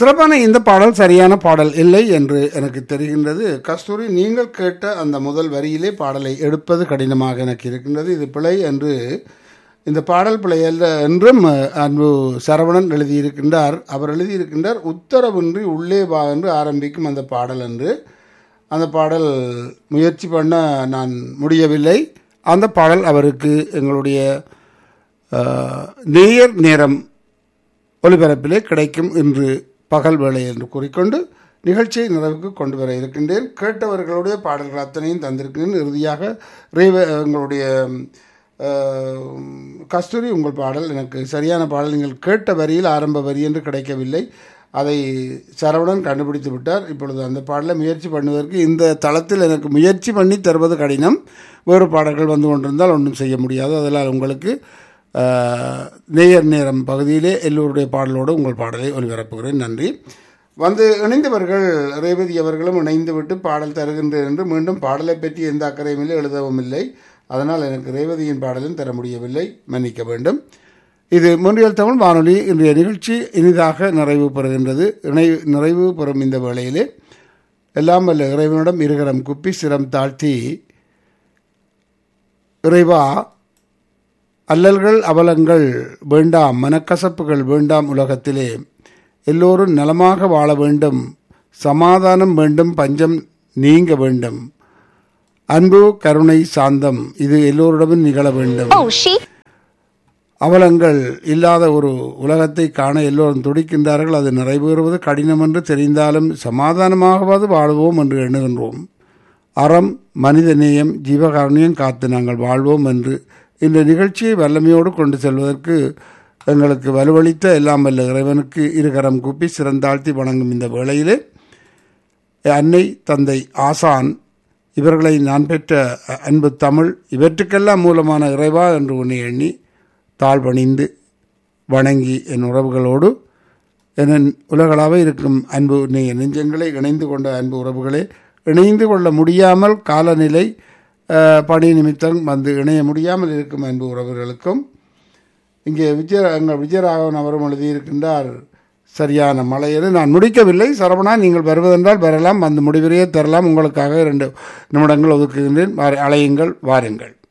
சிறப்பான இந்த பாடல் சரியான பாடல் இல்லை என்று எனக்கு தெரிகின்றது கஸ்தூரி நீங்கள் கேட்ட அந்த முதல் வரியிலே பாடலை எடுப்பது கடினமாக எனக்கு இருக்கின்றது இது பிழை என்று இந்த பாடல் பிழை அல்ல என்றும் அன்பு சரவணன் எழுதியிருக்கின்றார் அவர் எழுதியிருக்கின்றார் உத்தரவின்றி உள்ளே வா என்று ஆரம்பிக்கும் அந்த பாடல் என்று அந்த பாடல் முயற்சி பண்ண நான் முடியவில்லை அந்த பாடல் அவருக்கு எங்களுடைய அஹ், நேயர் நேரம் ஒலிபரப்பிலே கிடைக்கும் இன்று பகல் வேளை என்று கூறிக்கொண்டு நிகழ்ச்சியை நிறைவுக்கு கொண்டு வர இருக்கின்றேன் கேட்டவர்களுடைய பாடல்கள் அத்தனையும் தந்திருக்கின்றேன் இறுதியாக ரேவ எங்களுடைய அஹ், கஸ்தூரி உங்கள் பாடல் எனக்கு சரியான பாடல் நீங்கள் கேட்ட வரியில் ஆரம்ப வரி என்று கிடைக்கவில்லை அதை சரவணன் கண்டுபிடித்து விட்டார் இப்பொழுது அந்த பாடலை முயற்சி பண்ணுவதற்கு இந்த தளத்தில் எனக்கு முயற்சி பண்ணி தருவது கடினம் வேறு பாடல்கள் வந்து கொண்டிருந்தால் ஒன்றும் செய்ய முடியாது அதனால் உங்களுக்கு ஆஹ், நேயர் நேரம் பகுதியிலே எல்லோருடைய பாடலோடு உங்கள் பாடலை ஒலிபரப்புகிறேன் நன்றி வந்து இணைந்தவர்கள் ரேவதி அவர்களும் இணைந்து விட்டு பாடல் தருகின்றேன் என்று மீண்டும் பாடலை பற்றி எந்த அக்கறையும் இல்லை எழுதவும் இல்லை அதனால் எனக்கு ரேவதியின் பாடலும் தர முடியவில்லை மன்னிக்க வேண்டும் இது மொன்றியல் தமிழ் வானொலி இன்றைய நிகழ்ச்சி இனிதாக நிறைவு பெறுகின்றது இணை நிறைவு பெறும் இந்த வேளையிலே எல்லாம் வல்ல இறைவனிடம் இருகரம் குப்பி சிரம் தாழ்த்தி இறைவா அல்லல்கள் அவலங்கள் வேண்டாம் மனக்கசப்புகள் வேண்டாம் உலகத்திலே எல்லோரும் நலமாக வாழ வேண்டும் சமாதானம் வேண்டும் பஞ்சம் நீங்க வேண்டும் அன்பு கருணை சாந்தம் இது எல்லோரிடமும் நிகழ வேண்டும் Oh, she. அவலங்கள் இல்லாத ஒரு உலகத்தை காண எல்லோரும் துடிக்கின்றார்கள் அது நிறைவேறுவது கடினம் என்று தெரிந்தாலும் சமாதானமாகவது வாழ்வோம் என்று எண்ணுகின்றோம் அறம் மனிதநேயம் ஜீவகாரணியம் காத்து நாங்கள் வாழ்வோம் என்று இந்த நிகழ்ச்சியை வல்லமையோடு கொண்டு செல்வதற்கு எங்களுக்கு வலுவளித்த எல்லாம் வல்ல இறைவனுக்கு இருகரம் கூப்பி சிறந்தாழ்த்தி வணங்கும் இந்த வேளையிலே அன்னை தந்தை ஆசான் இவர்களை நான் பெற்ற அன்பு தமிழ் இவற்றுக்கெல்லாம் மூலமான இறைவா என்று உன்னை எண்ணி தாழ்வணிந்து வணங்கி என் உறவுகளோடு என் உலகளாக இருக்கும் அன்பு நெ- நெஞ்சங்களை இணைந்து கொண்ட அன்பு உறவுகளே இணைந்து கொள்ள முடியாமல் காலநிலை அஹ், பணி நிமித்தம் வந்து இணைய முடியாமல் இருக்கும் அன்பு உறவுகளுக்கும் இங்கே விஜய எங்கள் விஜயராகவன் அவரும் எழுதியிருக்கின்றார் சரியான மழையது நான் முடிக்கவில்லை சரவணா நீங்கள் வருவதென்றால் வரலாம் வந்து முடிவிலேயே தரலாம் உங்களுக்காக இரண்டு நிமிடங்கள் ஒதுக்குகின்றேன் வாரு- அலையுங்கள் வாருங்கள்